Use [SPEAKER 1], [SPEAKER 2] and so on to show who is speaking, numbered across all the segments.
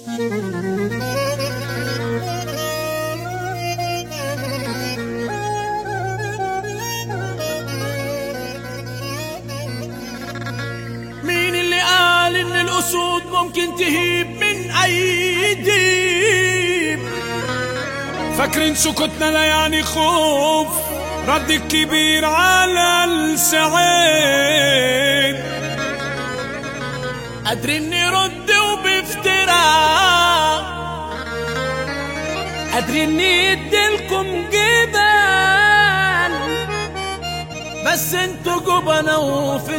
[SPEAKER 1] مين اللي قال ان الاسود ممكن تهيب من اي ديب فاكرين سكوتنا لا يعني خوف رد الكبير على السعيد قادرين نرد وبافتراء قادرين نديلكم جبال بس انتوا جبنا وفي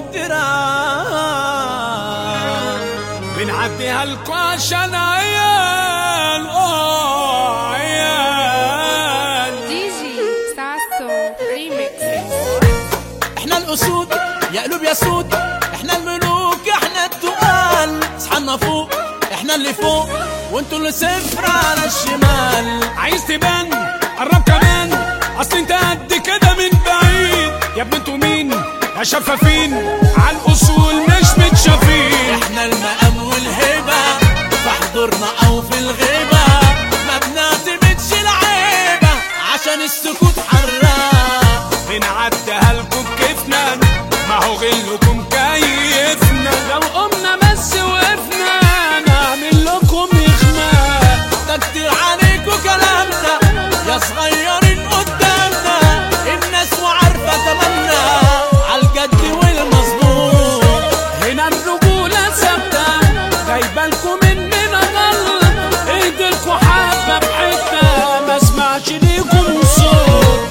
[SPEAKER 1] الدراع بنعديها لكوا عشان عيال اه عيال
[SPEAKER 2] دي جي ساسو ريميكس
[SPEAKER 1] احنا الاسود يا قلوب يا سود احنا الملوك احنا التقال اصحابنا فوق احنا اللي فوق وانتوا اللي صفر على الشمال عايز تبان قرب كمان اصل انت قد كده من بعيد يا ابني انتوا مين يا شفافين على الاصول مش متشافين احنا المقام والهبه في حضورنا او في الغيبه ما بنعتمدش العيبه عشان السكوت حراق بنعديها لكم بكيفنا ما هو غلكم كيفنا لو قمنا بس وقفنا نعمل لكم اخماء ده كتير عليكم كلامنا يا صغيرين قدامنا الناس وعارفه تمامنا عالجد والمظبوط هنا الرجوله ثابته جايبالكم مننا غلط ايديلكوا حبه بحته ما اسمعش ليكم صوت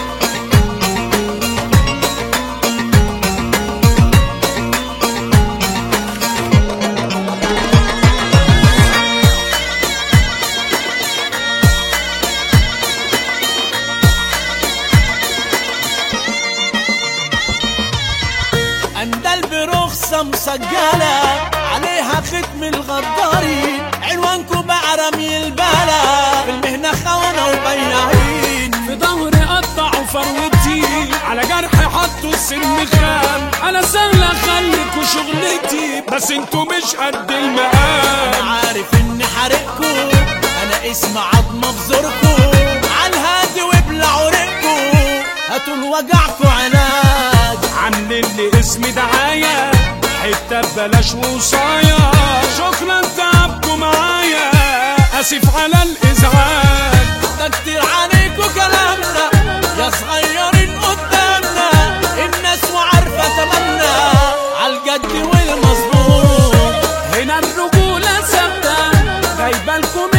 [SPEAKER 1] اندل برخصة مسجلة عليها ختم الغدارين عنوانكم بقى رمي البلا في المهنة خونة وبياعين في ظهري قطعوا فروتي على جرح حطوا السم خام انا سهل اخليكوا شغلتي بس انتوا مش قد المقام انا عارف اني حارقكوا انا اسم عظمة في زوركوا عالهادي وابلعوا رقكوا هاتوا لوجعكوا علاج عاملين لي اسم دعاية حتة ببلاش وصاية شكرا تعبكوا معايا اسف على الازعاج ده كتير عليكوا كلامنا يا صغيرين قدامنا الناس وعارفة تمامنا عالجد والمظبوط هنا الرجولة ثابتة جايبالكم